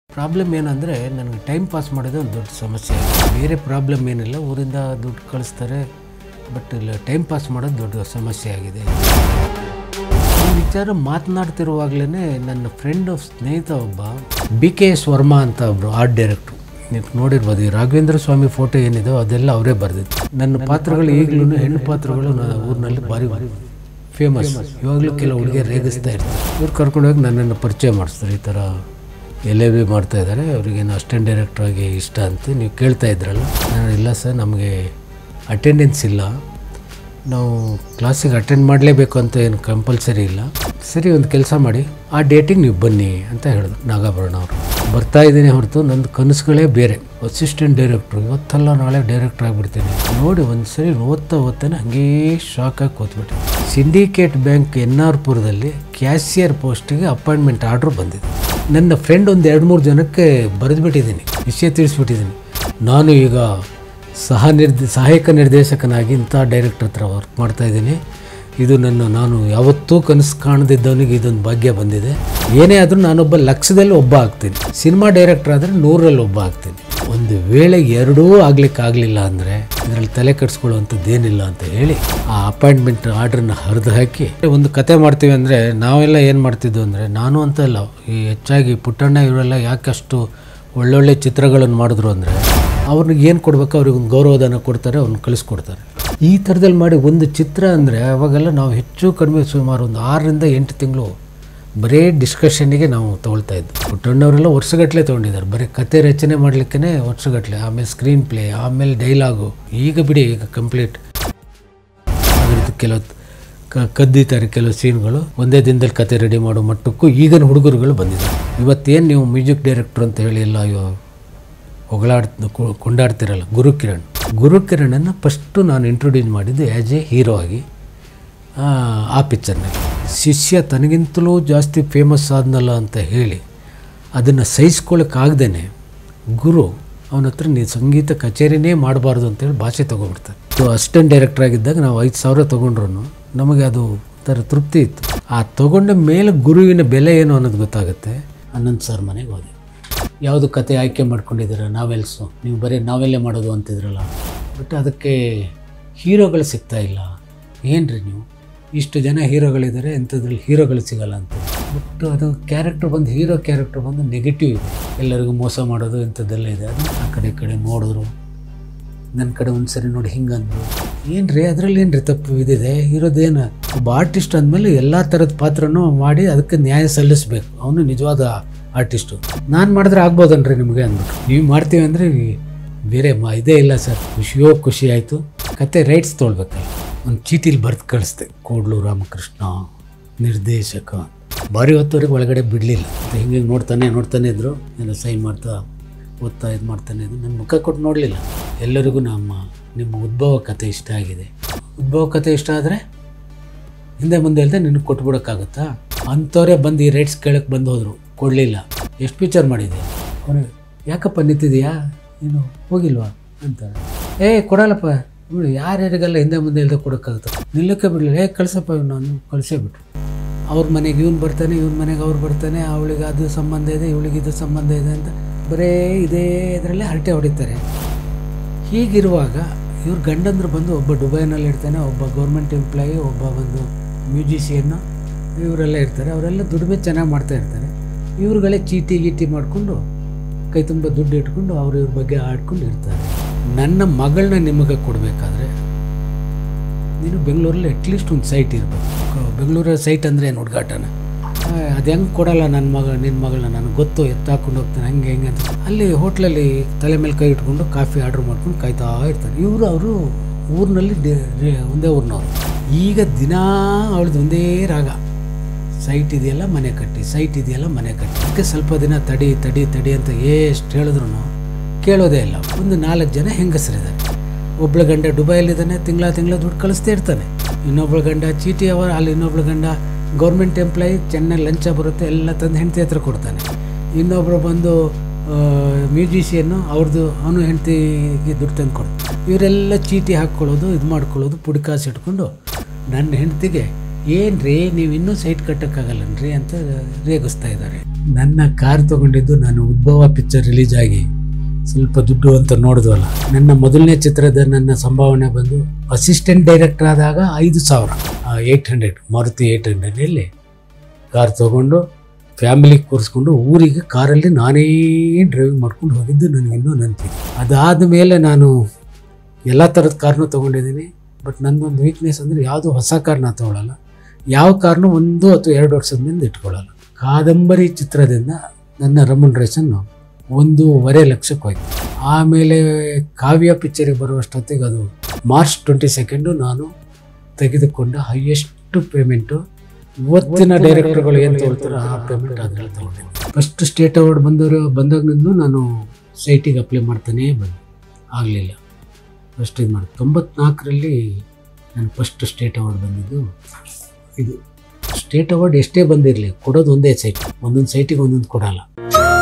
problem ಏನಂದರೆ ನನಗೆ time pass ಮಾಡೋದೇ ಒಂದು ದೊಡ್ಡ ಸಮಸ್ಯೆ ಬೇರೆ ಪ್ರಾಬ್ಲಮ್ ಏನಿಲ್ಲ ಊರಿಂದ ದುಡ್ಡು ಕಳಿಸ್ತಾರೆ ಬಟ್ ಇಲ್ಲ ಟೈಮ್ ಪಾಸ್ ಮಾಡೋದು ದೊಡ್ಡ ಸಮಸ್ಯೆ ಆಗಿದೆ ಈ ವಿಚಾರ ಮಾತನಾಡ್ತಿರುವಾಗಲೇ ನನ್ನ ಫ್ರೆಂಡು ಸ್ನೇಹಿತ ಒಬ್ಬ ಬಿ ಕೆ ಎಸ್ ವರ್ಮಾ ಅಂತ ಒಬ್ಬರು ಆರ್ಟ್ ಡೈರೆಕ್ಟ್ರು ನೀವು ನೋಡಿರ್ಬೋದು ಈ ರಾಘವೇಂದ್ರ ಸ್ವಾಮಿ ಫೋಟೋ ಏನಿದೆ ಅದೆಲ್ಲ ಅವರೇ ಬರೆದಿದ್ದು ನನ್ನ ಪಾತ್ರಗಳು ಈಗಲೂ ಹೆಣ್ಣು ಪಾತ್ರಗಳು ನನ್ನ ಊರಿನಲ್ಲಿ ಭಾರಿ ಫೇಮಸ್ ಇವಾಗಲೂ ಕೆಲವು ಹುಡುಗಿಯರು ರೇಗಿಸ್ತಾ ಇರ್ತಾರೆ ಇವ್ರು ಕರ್ಕೊಂಡೋಗಿ ನನ್ನನ್ನು ಪರಿಚಯ ಮಾಡಿಸ್ತಾರೆ ಈ ಥರ ಎಲ್ ಎ ಬಿ ಮಾಡ್ತಾ ಇದ್ದಾರೆ ಅವ್ರಿಗೇನು ಅಸಿಸ್ಟೆಂಟ್ ಡೈರೆಕ್ಟ್ರ್ ಆಗಿ ಇಷ್ಟ ಅಂತ ನೀವು ಕೇಳ್ತಾ ಇದ್ರಲ್ಲ ನಾನು ಇಲ್ಲ ಸರ್ ನಮಗೆ ಅಟೆಂಡೆನ್ಸ್ ಇಲ್ಲ ನಾವು ಕ್ಲಾಸಿಗೆ ಅಟೆಂಡ್ ಮಾಡಲೇಬೇಕು ಅಂತ ಏನು ಕಂಪಲ್ಸರಿ ಇಲ್ಲ ಸರಿ ಒಂದು ಕೆಲಸ ಮಾಡಿ ಆ ಡೇಟಿಗೆ ನೀವು ಬನ್ನಿ ಅಂತ ಹೇಳಿದ್ರು ನಾಗಾಭರಣ ಅವರು ಬರ್ತಾ ಇದ್ದೀನಿ ಹೊರತು ನಂದು ಕನಸುಗಳೇ ಬೇರೆ ಅಸಿಸ್ಟೆಂಟ್ ಡೈರೆಕ್ಟ್ರು ಇವತ್ತಲ್ಲ ನಾಳೆ ಡೈರೆಕ್ಟ್ರ್ ಆಗಿಬಿಡ್ತೀನಿ ನೋಡಿ ಒಂದು ಸರಿ ಓದ್ತಾ ಓದ್ತಾನೆ ಹಂಗೇ ಶಾಕಾಗಿ ಕೂತ್ಬಿಟ್ಟೆ ಸಿಂಡಿಕೇಟ್ ಬ್ಯಾಂಕ್ ಎನ್ ಆರ್ ಪುರದಲ್ಲಿ ಕ್ಯಾಶಿಯರ್ ಪೋಸ್ಟಿಗೆ ಅಪಾಯಿಂಟ್ಮೆಂಟ್ ಆರ್ಡ್ರ್ ಬಂದಿದೆ ನನ್ನ ಫ್ರೆಂಡ್ ಒಂದು ಎರಡು ಮೂರು ಜನಕ್ಕೆ ಬರೆದುಬಿಟ್ಟಿದ್ದೀನಿ ವಿಷಯ ತಿಳಿಸ್ಬಿಟ್ಟಿದ್ದೀನಿ ನಾನು ಈಗ ಸಹ ನಿರ್ದ ಸಹಾಯಕ ನಿರ್ದೇಶಕನಾಗಿ ಇಂಥ ಡೈರೆಕ್ಟರ್ ಹತ್ರ ವರ್ಕ್ ಮಾಡ್ತಾ ಇದ್ದೀನಿ ಇದು ನನ್ನ ನಾನು ಯಾವತ್ತೂ ಕನಸು ಕಾಣದಿದ್ದವನಿಗೆ ಇದೊಂದು ಭಾಗ್ಯ ಬಂದಿದೆ ಏನೇ ಆದರೂ ನಾನೊಬ್ಬ ಲಕ್ಷದಲ್ಲಿ ಒಬ್ಬ ಆಗ್ತೀನಿ ಸಿನಿಮಾ ಡೈರೆಕ್ಟರ್ ಆದರೆ ನೂರಲ್ಲಿ ಒಬ್ಬ ಆಗ್ತೀನಿ ಒಂದು ವೇಳೆ ಎರಡೂ ಆಗ್ಲಿಕ್ಕೆ ಆಗಲಿಲ್ಲ ಅಂದರೆ ಇದರಲ್ಲಿ ತಲೆ ಕೆಡಿಸ್ಕೊಳ್ಳುವಂಥದ್ದೇನಿಲ್ಲ ಅಂತ ಹೇಳಿ ಆ ಅಪಾಯಿಂಟ್ಮೆಂಟ್ ಆರ್ಡ್ರನ್ನ ಹರಿದು ಹಾಕಿ ಒಂದು ಕತೆ ಮಾಡ್ತೀವಿ ಅಂದರೆ ನಾವೆಲ್ಲ ಏನು ಮಾಡ್ತಿದ್ವು ಅಂದರೆ ನಾನು ಅಂತ ಅಲ್ಲ ಈ ಹೆಚ್ಚಾಗಿ ಪುಟ್ಟಣ್ಣ ಇವರೆಲ್ಲ ಯಾಕಷ್ಟು ಒಳ್ಳೊಳ್ಳೆ ಚಿತ್ರಗಳನ್ನು ಮಾಡಿದ್ರು ಅಂದರೆ ಅವ್ರಿಗೆ ಏನು ಕೊಡಬೇಕು ಅವ್ರಿಗೆ ಒಂದು ಗೌರವಧನ ಕೊಡ್ತಾರೆ ಅವ್ರನ್ನ ಕಳಿಸ್ಕೊಡ್ತಾರೆ ಈ ಥರದಲ್ಲಿ ಮಾಡಿ ಒಂದು ಚಿತ್ರ ಅಂದರೆ ಅವಾಗೆಲ್ಲ ನಾವು ಹೆಚ್ಚು ಕಡಿಮೆ ಸುಮಾರು ಒಂದು ಆರರಿಂದ ಎಂಟು ತಿಂಗಳು ಬರೀ ಡಿಸ್ಕಷನ್ನಿಗೆ ನಾವು ತೊಗೊಳ್ತಾ ಇದ್ವಿ ಪುಟ್ಟಣ್ಣವರೆಲ್ಲ ವರ್ಷಗಟ್ಟಲೆ ತೊಗೊಂಡಿದ್ದಾರೆ ಬರೀ ಕತೆ ರಚನೆ ಮಾಡಲಿಕ್ಕೇ ವರ್ಷಗಟ್ಟಲೆ ಆಮೇಲೆ ಸ್ಕ್ರೀನ್ ಪ್ಲೇ ಆಮೇಲೆ ಡೈಲಾಗು ಈಗ ಬಿಡಿ ಈಗ ಕಂಪ್ಲೀಟ್ ಅದ್ರದ್ದು ಕೆಲವು ಕ ಕದ್ದಿದ್ದಾರೆ ಕೆಲವು ಸೀನ್ಗಳು ಒಂದೇ ದಿನದಲ್ಲಿ ಕತೆ ರೆಡಿ ಮಾಡೋ ಮಟ್ಟಕ್ಕೂ ಈಗಿನ ಹುಡುಗರುಗಳು ಬಂದಿದ್ದಾರೆ ಇವತ್ತೇನು ನೀವು ಮ್ಯೂಸಿಕ್ ಡೈರೆಕ್ಟ್ರ್ ಅಂತ ಹೇಳಿ ಎಲ್ಲ ಇವ ಹೊಗಳಾಡ್ ಕು- ಕೊಂಡಾಡ್ತಿರಲ್ಲ ಗುರುಕಿರಣ್ ಗುರುಕಿರಣನ್ನು ಫಸ್ಟು ನಾನು ಇಂಟ್ರೊಡ್ಯೂಸ್ ಮಾಡಿದ್ದು ಆ್ಯಸ್ ಎ ಹೀರೋ ಆಗಿ ಆ, ಆ ಪಿಕ್ಚರ್ನಲ್ಲಿ ಶಿಷ್ಯ ತನಗಿಂತಲೂ ಜಾಸ್ತಿ ಫೇಮಸ್ ಆದ್ನಲ್ಲ ಅಂತ ಹೇಳಿ ಅದನ್ನು ಸಹಿಸ್ಕೊಳ್ಳೋಕ್ಕಾಗ್ದೇ ಗುರು ಅವನ ಹತ್ರ ನೀನು ಸಂಗೀತ ಕಚೇರಿನೇ ಮಾಡಬಾರ್ದು ಅಂತೇಳಿ ಭಾಷೆ ತೊಗೊಬಿಡ್ತಾರೆ ಸೊ ಅಸಿಸ್ಟೆಂಟ್ ಡೈರೆಕ್ಟರ್ ಆಗಿದ್ದಾಗ ನಾವು ಐದು ಸಾವಿರ ತೊಗೊಂಡ್ರು ನಮಗೆ ಅದು ಥರ ತೃಪ್ತಿ ಇತ್ತು ಆ ತೊಗೊಂಡ ಮೇಲೆ ಗುರುವಿನ ಬೆಲೆ ಏನು ಅನ್ನೋದು ಗೊತ್ತಾಗುತ್ತೆ ಹನ್ನೊಂದು ಸಾವಿರ ಮನೆಗೆ ಹೋದೆ ಯಾವುದು ಕತೆ ಆಯ್ಕೆ ಮಾಡ್ಕೊಂಡಿದ್ದೀರ ನಾವೆಲ್ಸು ನೀವು ಬರೀ ನಾವೆಲ್ಲೇ ಮಾಡೋದು ಅಂತಿದ್ರಲ್ಲ ಬಟ್ ಅದಕ್ಕೆ ಹೀರೋಗಳು ಸಿಗ್ತಾ ಇಲ್ಲ ಏನ್ರಿ ನೀವು ಇಷ್ಟು ಜನ ಹೀರೋಗಳಿದ್ದಾರೆ ಎಂಥದ್ರಲ್ಲಿ ಹೀರೋಗಳು ಸಿಗಲ್ಲ ಅಂತ ಬಟ್ ಅದು ಕ್ಯಾರೆಕ್ಟರ್ ಬಂದು ಹೀರೋ ಕ್ಯಾರೆಕ್ಟರ್ ಬಂದು ನೆಗೆಟಿವ್ ಇದೆ ಎಲ್ಲರಿಗೂ ಮೋಸ ಮಾಡೋದು ಇಂಥದ್ದೆಲ್ಲ ಇದೆ ಅದು ಆ ಕಡೆ ಈ ಕಡೆ ನೋಡಿದ್ರು ನನ್ನ ಕಡೆ ಒಂದು ಸರಿ ನೋಡಿ ಹಿಂಗೆ ಅಂದರು ಏನು ರೀ ಅದರಲ್ಲಿ ಏನು ರೀ ತಪ್ಪು ಇದಿದೆ ಇರೋದೇನು ಒಬ್ಬ ಆರ್ಟಿಸ್ಟ್ ಅಂದಮೇಲೆ ಎಲ್ಲ ಥರದ ಪಾತ್ರನೂ ಮಾಡಿ ಅದಕ್ಕೆ ನ್ಯಾಯ ಸಲ್ಲಿಸಬೇಕು ಅವನು ನಿಜವಾದ ಆರ್ಟಿಸ್ಟು ನಾನು ಮಾಡಿದ್ರೆ ಆಗ್ಬೋದನ್ರಿ ನಿಮಗೆ ಅಂದ್ಬಿಟ್ಟು ನೀವು ಮಾಡ್ತೀವಿ ಅಂದರೆ ಬೇರೆ ಮಾ ಇದೇ ಇಲ್ಲ ಸರ್ ಖುಷಿಯೋ ಖುಷಿ ಆಯಿತು ಕತೆ ರೈಟ್ಸ್ ತೊಳ್ಬೇಕಲ್ಲ ಒಂದು ಚೀಟಿಲಿ ಬರ್ದು ಕಳಿಸ್ದೆ ಕೋಡ್ಲು ರಾಮಕೃಷ್ಣ ನಿರ್ದೇಶಕ ಭಾರಿ ಹೊತ್ತವರೆಗೆ ಒಳಗಡೆ ಬಿಡಲಿಲ್ಲ ಹಿಂಗೆ ಹಿಂಗೆ ನೋಡ್ತಾನೆ ನೋಡ್ತಾನೆ ಇದ್ರು ಎಲ್ಲ ಸೈನ್ ಮಾಡ್ತಾ ಓದ್ತಾ ಇದು ಮಾಡ್ತಾನೆ ಇದ್ದು ನನ್ನ ಮುಖ ಕೊಟ್ಟು ನೋಡಲಿಲ್ಲ ಎಲ್ಲರಿಗೂ ನಮ್ಮ ನಿಮ್ಮ ಉದ್ಭವ ಕತೆ ಇಷ್ಟ ಆಗಿದೆ ಉದ್ಭವ ಕತೆ ಇಷ್ಟ ಆದರೆ ಹಿಂದೆ ಮುಂದೆ ಇಲ್ಲದೆ ನಿನಗೆ ಕೊಟ್ಬಿಡೋಕ್ಕಾಗುತ್ತಾ ಅಂಥವರೇ ಬಂದು ಈ ರೇಟ್ಸ್ ಕೇಳಕ್ಕೆ ಬಂದು ಹೋದರು ಕೊಡಲಿಲ್ಲ ಎಷ್ಟು ಪಿಕ್ಚರ್ ಮಾಡಿದೆ ಅವನಿಗೆ ಯಾಕಪ್ಪ ನಿಂತಿದೆಯಾ ನೀನು ಹೋಗಿಲ್ವಾ ಅಂತಾರೆ ಏ ಕೊಡಲ್ಲಪ್ಪ ಇವ್ನು ಯಾರ್ಯಾರಿಗೆಲ್ಲ ಹಿಂದೆ ಮುಂದೆ ಇಲ್ಲದೆ ಕೊಡೋಕ್ಕಾಗುತ್ತೆ ನಿಲ್ಲಕ್ಕೆ ಬಿಡಲಿಲ್ಲ ಏ ಕಳ್ಸಪ್ಪ ನಾನು ಕಳಿಸೇ ಬಿಟ್ರು ಅವ್ರ ಮನೆಗೆ ಇವ್ನು ಬರ್ತಾನೆ ಇವ್ನ ಮನೆಗೆ ಅವ್ರು ಬರ್ತಾನೆ ಅವಳಿಗೆ ಅದು ಸಂಬಂಧ ಇದೆ ಇವಳಿಗೆ ಇದು ಸಂಬಂಧ ಇದೆ ಅಂತ ಬರೇ ಇದೇ ಇದರಲ್ಲೇ ಹರಟೆ ಹೊಡಿತಾರೆ ಹೀಗಿರುವಾಗ ಇವ್ರ ಗಂಡಂದ್ರು ಬಂದು ಒಬ್ಬ ದುಬೈನಲ್ಲಿ ಇರ್ತಾನೆ ಒಬ್ಬ ಗೌರ್ಮೆಂಟ್ ಎಂಪ್ಲಾಯಿ ಒಬ್ಬ ಒಂದು ಮ್ಯೂಸಿಷಿಯನ್ನು ಇವರೆಲ್ಲ ಇರ್ತಾರೆ ಅವರೆಲ್ಲ ದುಡಿಮೆ ಚೆನ್ನಾಗಿ ಮಾಡ್ತಾ ಇರ್ತಾರೆ ಇವ್ರುಗಳೇ ಚೀಟಿ ಗೀಟಿ ಮಾಡಿಕೊಂಡು ಕೈ ತುಂಬ ದುಡ್ಡು ಇಟ್ಕೊಂಡು ಅವ್ರ ಇವ್ರ ಬಗ್ಗೆ ಆಡ್ಕೊಂಡು ಇರ್ತಾರೆ ನನ್ನ ಮಗಳನ್ನ ನಿಮಗೆ ಕೊಡಬೇಕಾದ್ರೆ ನೀನು ಬೆಂಗಳೂರಲ್ಲಿ ಅಟ್ಲೀಸ್ಟ್ ಒಂದು ಸೈಟ್ ಇರಬೇಕು ಬೆಂಗಳೂರ ಸೈಟ್ ಅಂದರೆ ಏನು ಹುಡುಗಾಟನ ಅದು ಹೆಂಗೆ ಕೊಡಲ್ಲ ನನ್ನ ಮಗ ನಿನ್ನ ಮಗಳನ್ನ ನನಗೆ ಗೊತ್ತು ಎತ್ತಾಕೊಂಡು ಹೋಗ್ತಾನೆ ಹಂಗೆ ಹೆಂಗೆ ಅಂತ ಅಲ್ಲಿ ಹೋಟ್ಲಲ್ಲಿ ತಲೆ ಮೇಲೆ ಕೈ ಇಟ್ಕೊಂಡು ಕಾಫಿ ಆರ್ಡ್ರ್ ಮಾಡ್ಕೊಂಡು ಕಾಯ್ತಾ ಇರ್ತಾರೆ ಇವರು ಅವರು ಊರಿನಲ್ಲಿ ಒಂದೇ ಊರಿನವ್ರು ಈಗ ದಿನಾ ಅವಳದು ಒಂದೇ ರಾಗ ಸೈಟ್ ಇದೆಯಲ್ಲ ಮನೆ ಕಟ್ಟಿ ಸೈಟ್ ಇದೆಯಲ್ಲ ಮನೆ ಕಟ್ಟಿ ಅದಕ್ಕೆ ಸ್ವಲ್ಪ ದಿನ ತಡಿ ತಡಿ ತಡಿ ಅಂತ ಎಷ್ಟು ಹೇಳಿದ್ರು ಕೇಳೋದೇ ಇಲ್ಲ ಒಂದು ನಾಲ್ಕು ಜನ ಹೆಂಗಸರಿದ್ದಾರೆ ಒಬ್ಳ ಗಂಡ ದುಬೈಯಲ್ಲಿದ್ದಾನೆ ತಿಂಗಳ ತಿಂಗಳ ದುಡ್ಡು ಕಳಿಸ್ತಾ ಇರ್ತಾನೆ ಇನ್ನೊಬ್ಳ ಗಂಡ ಚೀಟಿ ಅವ ಅಲ್ಲಿ ಇನ್ನೊಬ್ಳ ಗಂಡ ಗೌರ್ಮೆಂಟ್ ಎಂಪ್ಲಾಯಿ ಚೆನ್ನಾಗಿ ಲಂಚ ಬರುತ್ತೆ ಎಲ್ಲ ತಂದು ಹೆಂಡತಿ ಹತ್ರ ಕೊಡ್ತಾನೆ ಇನ್ನೊಬ್ರು ಬಂದು ಮ್ಯೂಸಿಷಿಯನ್ನು ಅವ್ರದ್ದು ಅವನು ಹೆಂಡತಿಗೆ ದುಡ್ಡು ತಂದು ಕೊಡ್ತಾನೆ ಇವರೆಲ್ಲ ಚೀಟಿ ಹಾಕ್ಕೊಳ್ಳೋದು ಇದು ಮಾಡ್ಕೊಳ್ಳೋದು ಪುಡ್ಕಾಸು ಇಟ್ಕೊಂಡು ನನ್ನ ಹೆಂಡತಿಗೆ ಏನ್ರಿ ನೀವು ಇನ್ನೂ ಸೈಟ್ ಕಟ್ಟಕ್ಕಾಗಲ್ಲನ್ರಿ ಅಂತ ರೇಗಿಸ್ತಾ ಇದ್ದಾರೆ ನನ್ನ ಕಾರ್ ತಗೊಂಡಿದ್ದು ನಾನು ಉದ್ಭವ ಪಿಕ್ಚರ್ ರಿಲೀಸ್ ಆಗಿ ಸ್ವಲ್ಪ ದುಡ್ಡು ಅಂತ ನೋಡಿದ್ವಲ್ಲ ನನ್ನ ಮೊದಲನೇ ಚಿತ್ರದ ನನ್ನ ಸಂಭಾವನೆ ಬಂದು ಅಸಿಸ್ಟೆಂಟ್ ಡೈರೆಕ್ಟರ್ ಆದಾಗ ಐದು ಸಾವಿರ ಏಯ್ಟ್ ಹಂಡ್ರೆಡ್ ಮಾರುತಿ ಏಯ್ಟ್ ಹಂಡ್ರೆಡಲ್ಲಿ ಕಾರ್ ತೊಗೊಂಡು ಫ್ಯಾಮಿಲಿ ಕೂರಿಸ್ಕೊಂಡು ಊರಿಗೆ ಕಾರಲ್ಲಿ ನಾನೇ ಡ್ರೈವಿಂಗ್ ಮಾಡ್ಕೊಂಡು ಹೋಗಿದ್ದು ನನಗಿನ್ನೂ ನೆನಪಿದೆ ಅದಾದ ಮೇಲೆ ನಾನು ಎಲ್ಲ ಥರದ ಕಾರ್ನೂ ತೊಗೊಂಡಿದ್ದೀನಿ ಬಟ್ ನನ್ನೊಂದು ವೀಕ್ನೆಸ್ ಅಂದರೆ ಯಾವುದೂ ಹೊಸ ಕಾರ್ನ ತೊಗೊಳಲ್ಲ ಯಾವ ಕಾರ್ನು ಒಂದು ಅಥವಾ ಎರಡು ವರ್ಷದಿಂದ ಇಟ್ಕೊಳ್ಳಲ್ಲ ಕಾದಂಬರಿ ಚಿತ್ರದಿಂದ ನನ್ನ ರೆಮ್ಯುನರೇಷನ್ನು ಒಂದೂವರೆ ಲಕ್ಷಕ್ಕೆ ಹೋಯ್ತು ಆಮೇಲೆ ಕಾವ್ಯ ಪಿಕ್ಚರಿಗೆ ಬರುವಷ್ಟೊತ್ತಿಗೆ ಅದು ಮಾರ್ಚ್ ಟ್ವೆಂಟಿ ಸೆಕೆಂಡು ನಾನು ತೆಗೆದುಕೊಂಡ ಹೈಯೆಸ್ಟ್ ಪೇಮೆಂಟು ಇವತ್ತಿನ ಡೈರೆಕ್ಟರ್ಗಳು ಏನು ತಗೊಳ್ತಾರೋ ಆ ಪೇಮೆಂಟ್ ಅದರಲ್ಲಿ ತಗೊಂಡಿದ್ದೆ ಫಸ್ಟ್ ಸ್ಟೇಟ್ ಅವಾರ್ಡ್ ಬಂದವರು ಬಂದಾಗಿನಿಂದ ನಾನು ಸೈಟಿಗೆ ಅಪ್ಲೈ ಮಾಡ್ತಾನೇ ಬಂದೆ ಆಗಲಿಲ್ಲ ಫಸ್ಟ್ ಇದು ಮಾಡಿ ತೊಂಬತ್ನಾಲ್ಕರಲ್ಲಿ ನಾನು ಫಸ್ಟ್ ಸ್ಟೇಟ್ ಅವಾರ್ಡ್ ಬಂದಿದ್ದು ಇದು ಸ್ಟೇಟ್ ಅವಾರ್ಡ್ ಎಷ್ಟೇ ಬಂದಿರಲಿ ಕೊಡೋದು ಒಂದೇ ಸೈಟ್ ಒಂದೊಂದು ಸೈಟಿಗೆ ಒಂದೊಂದು ಕೊಡಲ್ಲ